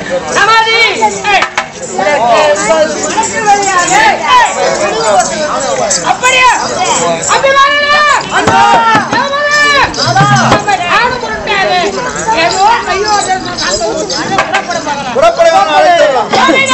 சமாதி ஏய், இதற்கு வழியாக, ஏய், அப்படியா அபிமானமா ஏதோ கையோ புறப்படுவாங்க அழைத்துடலாம்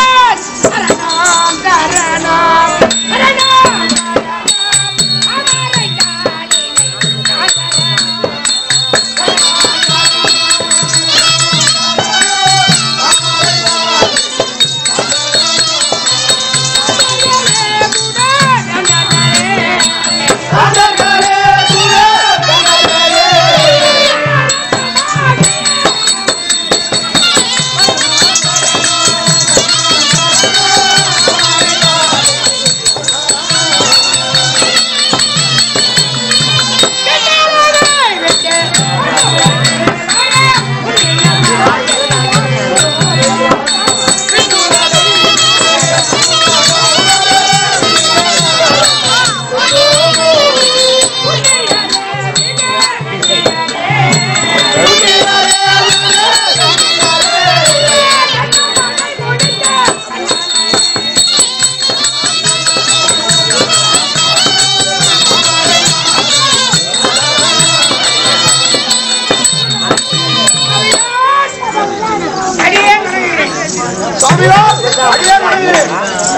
சுவாமிகள் அடியார் வணங்குகிறேன்.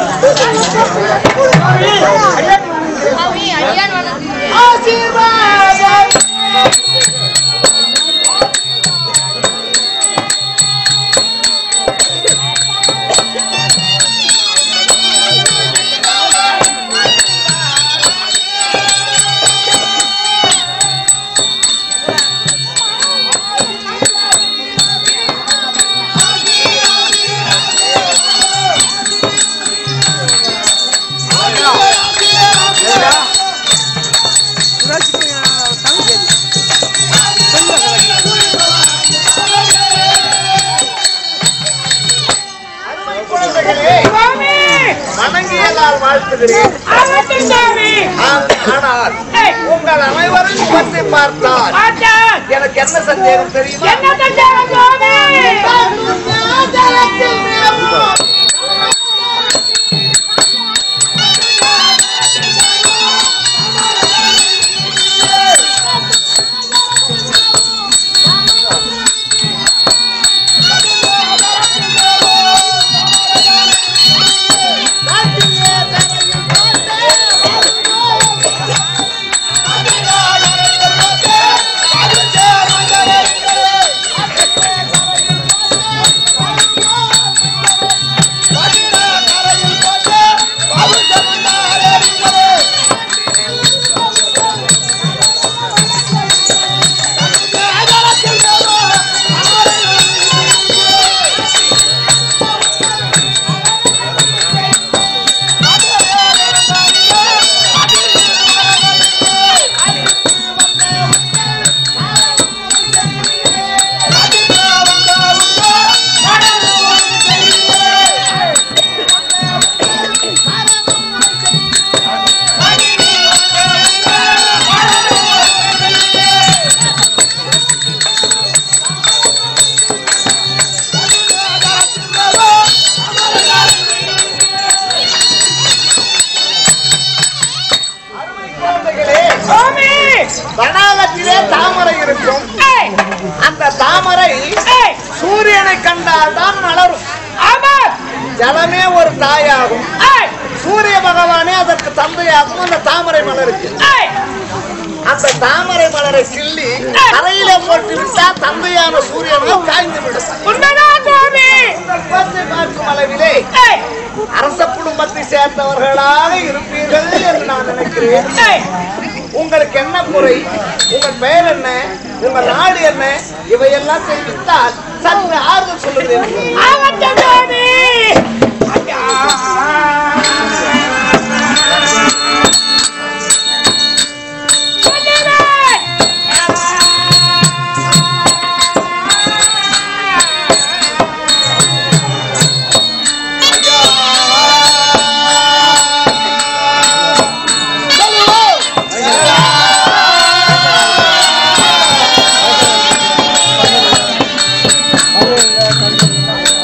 குழந்தைகளே, வணங்கியதால் வாழ்த்துகிறேன் ஆம், ஆனால் உங்கள் அனைவரும் பற்றி பார்த்தால் எனக்கு என்ன சந்தேகம் தெரியுமா குழந்தைகளே, வனாகத்திலே தாமரை இருக்கும் அந்த தாமரை சூரியனை கண்டால் தான் மலரும் ஜலமே ஒரு தாயாகும் சூரிய பகவானே அதற்கு தந்தையாகும் அந்த தாமரை மலருக்கு அந்த தாமரை மலரை கிள்ளி தரையில போட்டு விட்டா தந்தையான சூரியனால் காய்ந்து விடும் உங்கள் குழந்தை பார்க்கும் அளவிலே அரச குடும்பத்தை சேர்ந்தவர்களாக இருப்பீர்கள் என்று நான் நினைக்கிறேன் உங்களுக்கு என்ன குறை உங்கள் பெயர் என்ன உங்கள் நாடு என்ன இவையெல்லாம் தெரிவித்தால் சற்று ஆறுதல் சொல்லுகிறேன் ஆ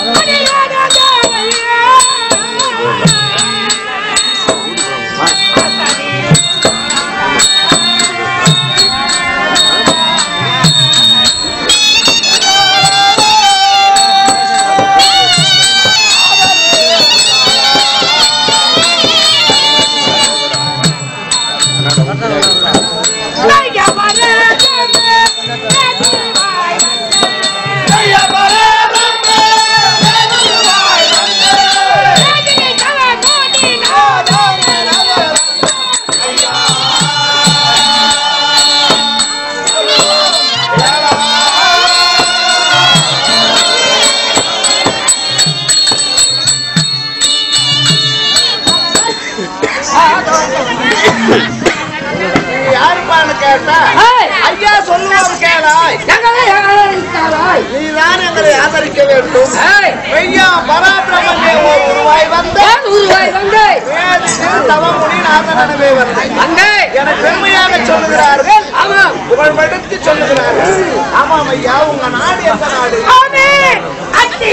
நீ யாருப்பான்னு கேட்டா ஏய், ஐயா சொல்லுவாரு கேளாய் எங்களை ஆதரித்தாராய். நீதான் எங்களை ஆதரிக்க வேண்டும் ஏய், ஐயா பராபிரமனே ஒரு உருவாய் வந்த ஏன் உருவாய் வந்தாய்? வேதிக்கு தவமுனி நாதனவே வந்தேன் வந்தாய். என பெருமையாக சொல்லுகிறார்கள் ஆமாம். புகழ்படுத்தி சொல்லுகிறார்கள் ஆமாம் ஐயா உங்க நாடு எந்த நாடு ஆமே. அத்தி.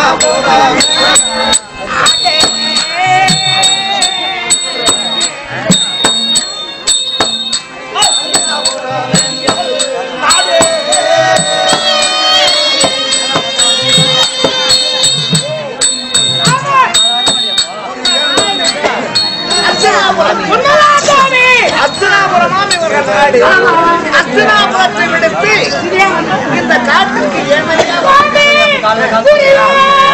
அஸ்தினாபுரம் உண்மைதான் சாமி. அஸ்தினாபுரமாம் இவர்கள் நாடு அஸ்தினாபுரத்தை விடுத்து இந்த காட்டுக்கு ஏனையா சாமி. புரியுதா?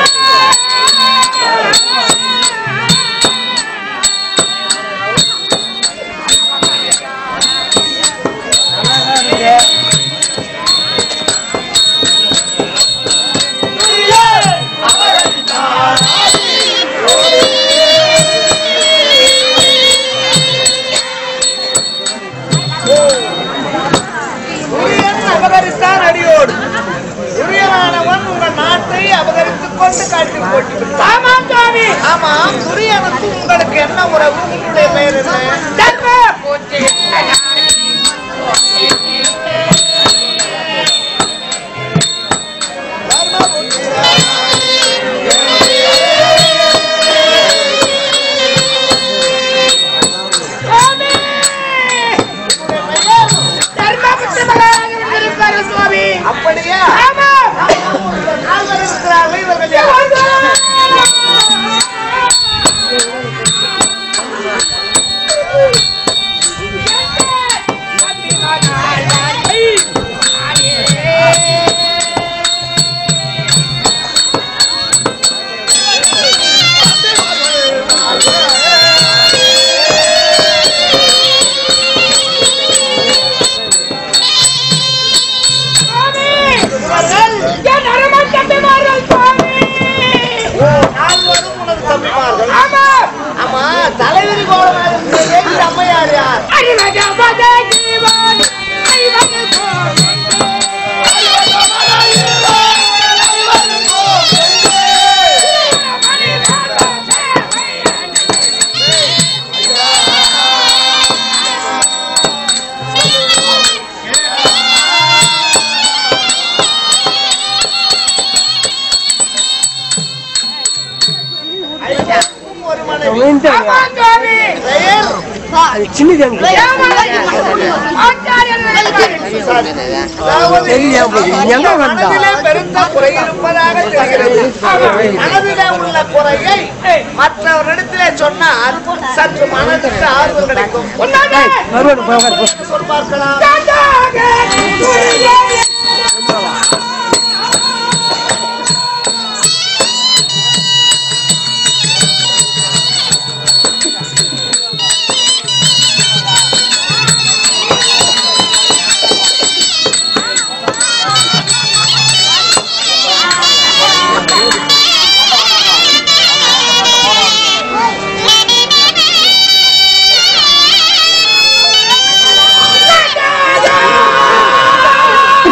உரியன் அபகரித்தான் அடியோடு உரியனானவன் உங்கள் நாட்டை அபகரித்துக் கொண்டு காட்டில் போட்டு விட்டான் ஆமாம் சாமி. ஆமாம் துரியனுக்கு உங்களுக்கு என்ன உறவு உங்களுடைய பெயர் என்ன தர்ம பூச்சி. சாமி. தர்ம பூச்சி மகனாக வந்திருப்பாரு சுவாமி. அப்படியா ஆமாம். இவர்கள் நால்வர் இருக்கிறார்கள் இவர்கள் யார்? என் அருமை தம்பிமார்கள் சுவாமி. ஓ, நால்வரும் உனது தம்பிமார்கள் ஆமாம். ஆமா தலைவிரி கோலமாக இருக்கிற இந்த அம்மையார் யார் அறிவகமத ஜீவன் ஐவகை ஐயாவுக்கும் ஒரு மனைவி ஆமாம் சுவாமி. பெயர் அதாவது எங்க வந்தா? மனதிலே பெருத்த குறை இருப்பதாக தெரிகிறது மனதிலே உள்ள குறையை மற்றவரிடத்திலே சொன்னால் சற்று மனதுக்கு ஆறுதல் கிடைக்கும் சொல் பார்க்கலாம் ஆ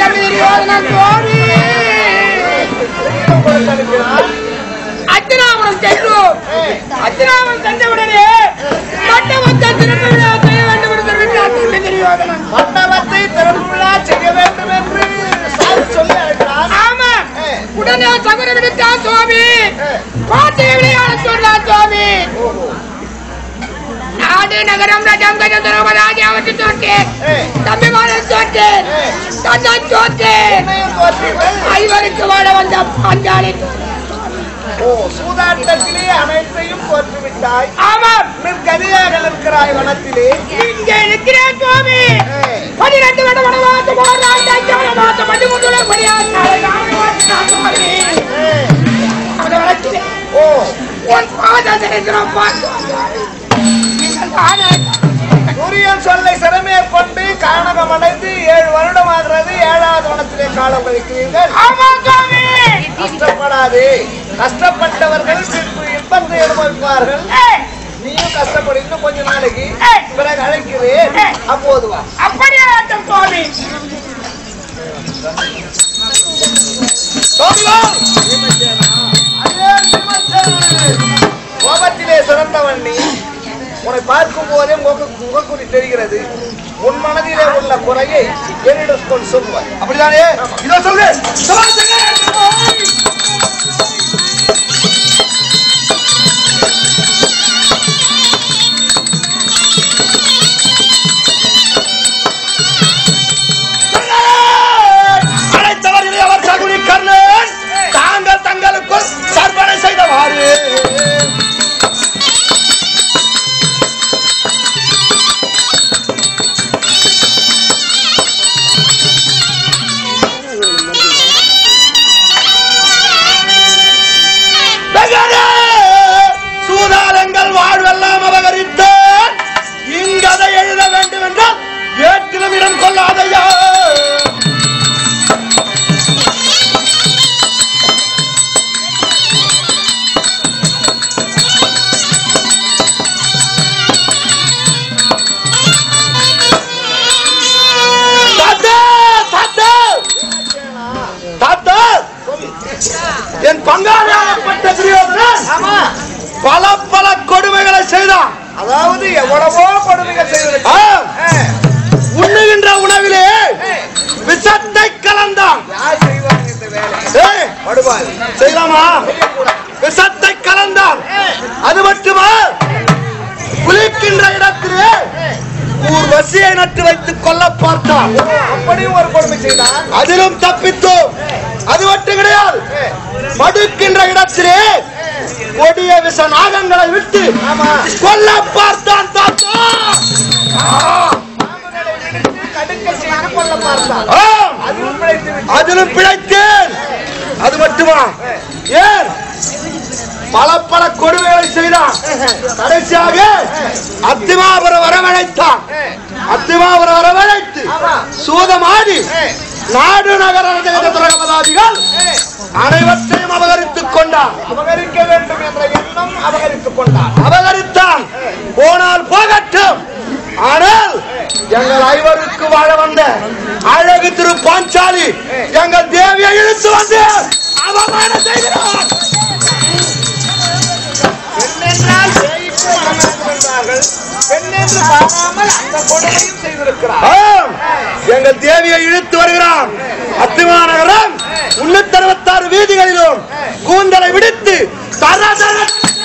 தம்பி துரியோதன சுவாமி உங்களுக்கு அனுப்பினார் அத்தினாபுரம் சென்றோம் அத்தினாபுரம் சென்றவுடனே மண்டபத்தை திரும்ப விழா செய்ய வேண்டும் என்று தெரிவித்தார் தம்பி துரியோதனன் மண்டபத்தை திறப்பு விழா செய்ய வேண்டும் என்று சாமி சொல்லி அழைக்கிறார் ஆமா ஏ. உடனே சகுர விடுத்தான் சுவாமி ஏ. பாட்டை விளையாட சொன்னார் சுவாமி ஓஹோ. நாடு நகரம் ரஜம் கஜம் துரபராஜி அவற்றை தோற்றேன் ஏ. தம்பி மாறன் தோற்றேன் ஏ. தந்தான் தோற்றேன் என்னையும் தோற்றீர்கள் ஐவருக்கு வாழ வந்த பாஞ்சாலி ஓ சூதாட்டத்திலே அனைத்தையும் தோற்றுவிட்டாய் ஆமாம் நிற்கதியாக நிற்கிறாய் வனத்திலே இங்கே இருக்கிறேன் சுவாமி ஏ. பனிரெண்டு வருட வனவாசம் போராண்ட அஞ்சால மாசம் பதிமூன்று பணியாற்றி ஏ. அவனை வளர்க்கிறே ஓ உன் பாத சரித்திரம் சூரியன் சொல்லை சிறமே கொண்டு காணகம் அடைந்து ஏழு வருடம் ஆகிறது ஏழாவது வனத்திலே காலம் வைக்கிறீர்கள் ஆமா சுவாமி கஷ்டப்படாதே கஷ்டப்பட்டவர்கள் பின்பு இன்பத்தை அனுபவிப்பார்கள் ஏய், நீயும் கஷ்டப்படு இன்னும் கொஞ்ச நாளைக்கு ஏய். பிறகு அழைக்கிறேன் அப்போது வா அப்படியே ஆட்டம் சுவாமி கோபத்திலே சிறந்தவன் நீ உன்னை பார்க்கும் போதே முக முகக்குறி தெரிகிறது உன் மனதிலே உள்ள குறையை என்னிடம் கொண்டு சொல்லுவாய் அப்படிதானே இதோ சொல்லு அழைத்தவர்களே அவர் சகுனி கர்ணன் தாங்கள் தங்களுக்குள் கற்பனை செய்தவாறு வெகுளே, சூதாளங்கள் வாழ்வெல்லாம் அபகரித்தேன் இங்கதை எழுத வேண்டும் என்றால் ஏற்றிலும் இடம் கொள்ளாதையா தாத்தா தாத்தா தாத்தா என் பங்காளியாகப்பட்ட துரியோதனன் ஆமா பல பல கொடுமைகளை செய்தான் அதாவது எவ்வளவோ கொடுமைகள் செய்திருக்க ஆம், உண்ணுகின்ற உணவிலே விஷத்தை கலந்தான் யார் செய்வாங்க இந்த வேலை ஏய், படுவாய் செய்யலாமா செய்யக்கூடாது விஷத்தை கலந்தான் அது மட்டுமா குளிக்கின்ற இடத்திலே ஊர் வசியை நட்டு வைத்துக் கொல்ல பார்த்தான் அப்படியும் ஒரு கொடுமை செய்தான் அதிலும் தப்பித்தோம் அது மட்டும் கிடையாது மடுக்கின்ற இடத்திலே கொடிய விஷ நாகங்களை விட்டு ஆமா. கொல்ல பார்த்தான் தாத்தா பாம்புகளை விடுத்து கடுக்க செய்து கொள்ள பார்த்தான் ஆம், அதிலும் பிழைத்து விட்டான். அதிலும் பிழைத்தேன் அது மட்டுமா ஏன் பல பல கொடுமைகளை செய்தான் கடைசியாக அத்திமாபுர வரவழைத்தான் அத்திமாபுர வரவழைத்து ஆமா. சூதமாடி நாடு நகர துரகபதாதிகள் அனைவற்றையும் அபகரித்துக் கொண்டான் அபகரிக்க வேண்டும் என்ற எண்ணம் அபகரித்துக் கொண்டான் அபகரித்தான் போனால் போகட்டும் ஆனால் எங்கள் ஐவருக்கு வாழ வந்த அழகு திரு பாஞ்சாலி எங்கள் தேவியை இழுத்து வந்து அவமானம் செய்கிறார் பெண்ணென்றால் பேய்க்கு வரமாட்டோம் என்றார்கள் பெண்ணென்று பாராமல் அந்த கொடுமையும் செய்திருக்கிறார் ஆம், எங்கள் தேவியை இழுத்து வருகிறான் அத்திமா நகரம் முன்னூத்தி அறுபத்தாறு வீதிகளிலும் கூந்தலை விடுத்து தர தர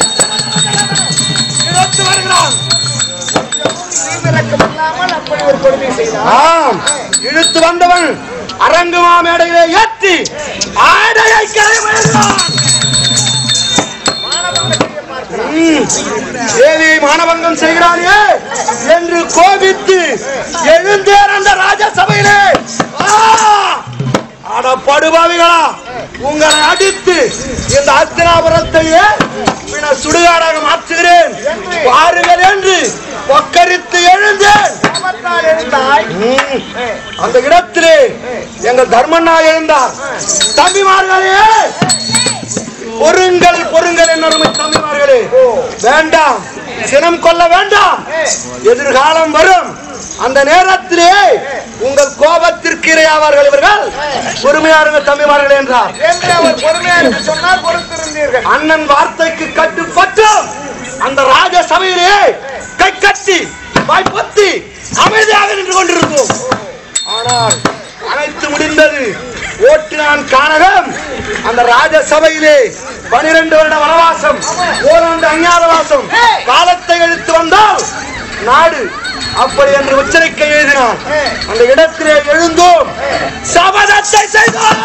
இழுத்து வருகிறான் தீவிரக்கம் இல்லாமல் அப்படி ஒரு கொடுமை செய்தார் ஆம் இழுத்து வந்தவன் அரங்குமா மேடையிலே ஏற்றி ஆடையை கரைமடைந்தான் மானபங்கம் செய்ய பார்க்கிறார் தேவியை மானபங்கம் செய்கிறானே என்று கோபித்து எழுந்தேன் அந்த ராஜசபையிலே ஆ! அட படுபாவிகளா உங்களை அடித்து இந்த அஸ்தினாபுரத்தையே பின்ன சுடுகாடாக மாற்றுகிறேன் பாருங்கள் என்று கொக்கரித்து எழுந்தேன் கோபத்தால் எழுந்தாய் ம். அந்த இடத்திலே எங்கள் தர்மண்ணா எழுந்தார் தம்பிமார்களே பொருங்கள் பொருங்கள் என் அருமை தம்பிமார்களே வேண்டாம் சினம் கொள்ள வேண்டாம் எதிர்காலம் வரும் அந்த நேரத்திலே உங்கள் கோபத்திற்கு இரையாவார்கள் இவர்கள் பொறுமையாருங்க தம்பிமார்கள் என்றார் என்று அவர் பொறுமையா என்று சொன்னால் பொறுத்திருந்தீர்கள் அண்ணன் வார்த்தைக்கு கட்டுப்பட்டோம் அந்த ராஜ சபையிலே கை கட்டி வாய் பொத்தி அமைதியாக நின்று கொண்டிருந்தோம் ஆனால் அனைத்து முடிந்தது ஓட்டினான் கானகம் அந்த ராஜ சபையிலே பனிரெண்டு வருட வனவாசம் ஓராண்டு அஞ்ஞாதவாசம் காலத்தை இழுத்து வந்தால் நாடு அப்படி என்று உச்சரிக்கை எழுதினான் அந்த இடத்திலே எழுந்தோம் சபதத்தை செய்தோம்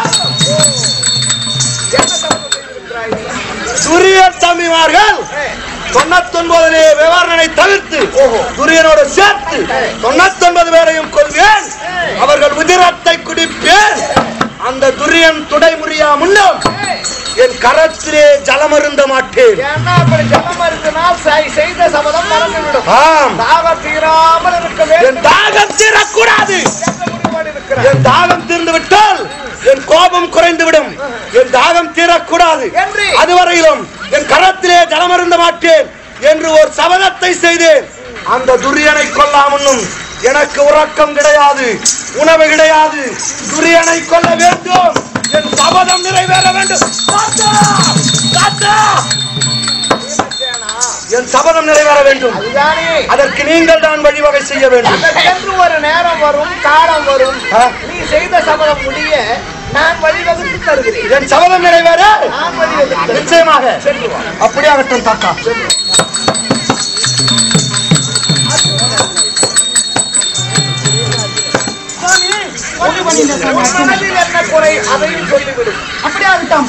துரிய தம்பிமார்கள் தொண்ணூத்தி ஒன்பதிலே விவரணை தவிர்த்து துரியனோடு சேர்த்து தொண்ணூத்தி ஒன்பது பேரையும் கொள்வேன் அவர்கள் உதிரத்தை குடிப்பேன் அந்த துரியன் துடை முறியா முன்னம் என் கரத்திலே ஜலமருந்த மாட்டேன் ஏன்னா அப்படி ஜலம் இருந்தனால் செய்- செய்த சபதம் மறந்துவிடும் ஆம் தாகம் தீராமல் இருக்க என் வேண்டும் தாகம் தீரக்கூடாது என்ற முடிவோடு இருக்கிறார் என் தாகம் தீர்ந்து விட்டால் என் கோபம் குறைந்து விடும் என் தாகம் தீரக்கூடாது என்று? அதுவரையிலும் என் கரத்திலே ஜலமருந்த மாட்டேன் என்று ஒரு சபதத்தை செய்தேன் அந்த துரியனை கொல்லாமன்னும் எனக்கு உறக்கம் கிடையாது உணவு கிடையாது துரியனை கொல்ல வேண்டும் என் சபதம் நிறைவேற வேண்டும் தாத்தா! தாத்தா! என் சபதம் நிறைவேற வேண்டும் அதுதானே அதற்கு நீங்கள் தான் வழிவகை செய்ய வேண்டும் அதற்கென்று ஒரு நேரம் வரும் காலம் வரும் ஆ? நீ செய்த சபதம் முடிய நான் வழிவகுத்து தருகிறேன் என் சபதம் நிறைவேற நான் வழிவகுத்து தருகிறேன். நிச்சயமாக சென்று வா. அப்படியே ஆகட்டும் தாத்தா உன் மனதில் என்ன குறை அதையும் சொல்லிவிடும் அப்படியே ஆகட்டும்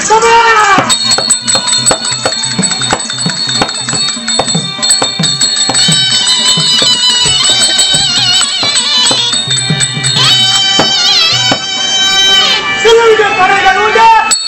சிலருக்கு படைகள் உண்டு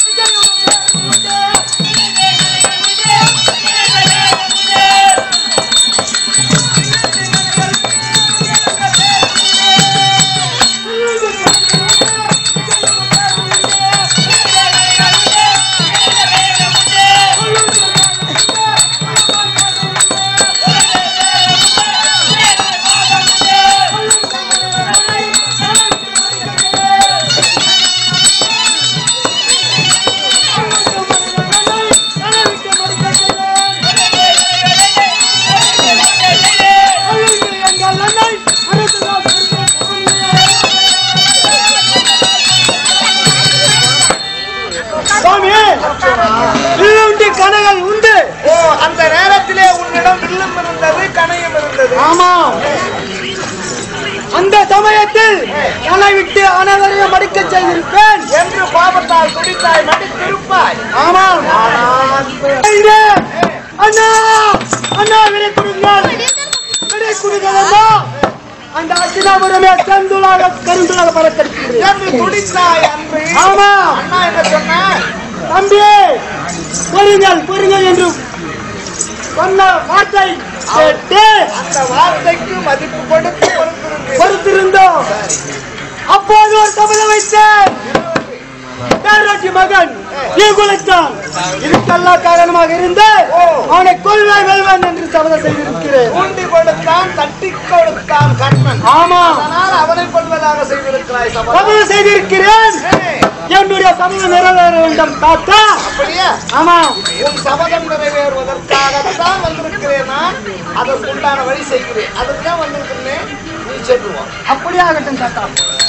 சுவாமி இல்லுண்டி கனகள் உண்டு ஓ அந்த நேரத்திலே உன்னிடம் வில்லும் இருந்தது கணையும் இருந்தது ஆமாம் அந்த சமயத்தில் கனை விட்டு அனைவரையும் மடிக்க செய்திருப்பேன் என்று பாவத்தால் துடித்தாய் மடித்திருப்பாய் ஆமாம் இங்கே, அண்ணா அண்ணா விடை கொடுங்கள் விடை கொடுங்கள் அண்ணா அந்த அச்சினாபுரமே செந்துளாக கருந்துளாக பறத்திருக்கிறது என்று துடித்தாய் அன்று ஆமா அண்ணா என்ன சொன்ன தம்பி பொறுங்கள் பொறுங்கள் என்று சொன்ன வார்த்தை கேட்டு அந்த வார்த்தைக்கு மதிப்பு கொடுத்து பொறுத்திருந்தீர். பொறுத்திருந்தோம் அப்போது ஒரு சபதம் வைத்தேன் பேரரசி மகன் ஈகுலைத்தான் இதுக்கெல்லாம் காரணமாக இருந்து அவனை கொள்வாய் வெல்வான் என்று சபதம் செய்திருக்கிறேன் தூண்டி கொடுத்தான் தட்டி கொடுத்தான் கண்ணன் ஆமா அதனால் அவனை கொள்வதாக செய்திருக்கிறாய் சபதம் சபதம் செய்திருக்கிறேன் ஏய், என்னுடைய சபதம் நிறைவேற வேண்டும் தாத்தா அப்படியா ஆமா உன் சபதம் நிறைவேறுவதற்காகத்தான் வந்திருக்கிறேன் நான் அதற்குண்டான வழி செய்கிறேன் அதுக்கு தான் வந்திருக்கிறேன் நீ சென்று வா அப்படியே ஆகட்டும் தாத்தா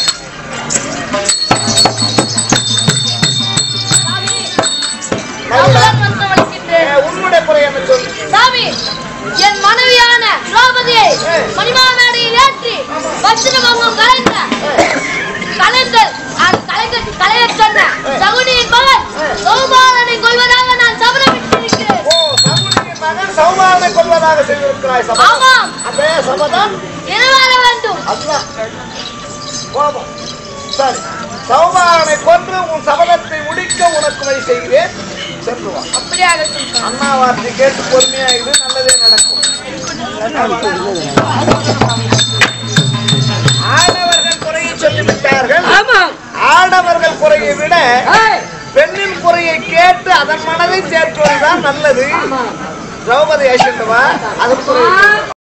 ஏ, உன்னுடைய குறை என்ன சொல்லு சாமி என் மனைவியான திரௌபதியை மணிமாமேடையில் ஏற்றி வச்சிரமங்கம் கலைந்த கலைந்தல் அது கலைக்க கலைய சொன்ன சகுனியின் மகன் சௌபாலனை கொள்வதாக நான் சபதமிட்டிருக்கிறேன் ஓ சகுனியின் மகன் சௌமாரனை கொள்வதாக செய்திருக்கிறாய் சபதம் ஆமாம் அதே சபதம் நிறைவேற வேண்டும் அதுதான் கோபம் சரி சௌமாரனை கொன்று உன் சபதத்தை முடிக்க உனக்கு வழி செய்கிறேன் சென்று வா அப்படியாகட்டும் அண்ணா வார்த்தை கேட்டு பொறுமையா இரு நல்லதே நடக்கும் ஆடவர்கள் குறையை சொல்லிவிட்டார்கள் ஆமாம் ஆடவர்கள் குறையை விட பெண்ணின் குறையை கேட்டு அதன் மனதை தேற்றுவதுதான் நல்லது திரௌபதி ஐசண்டவா அது குறை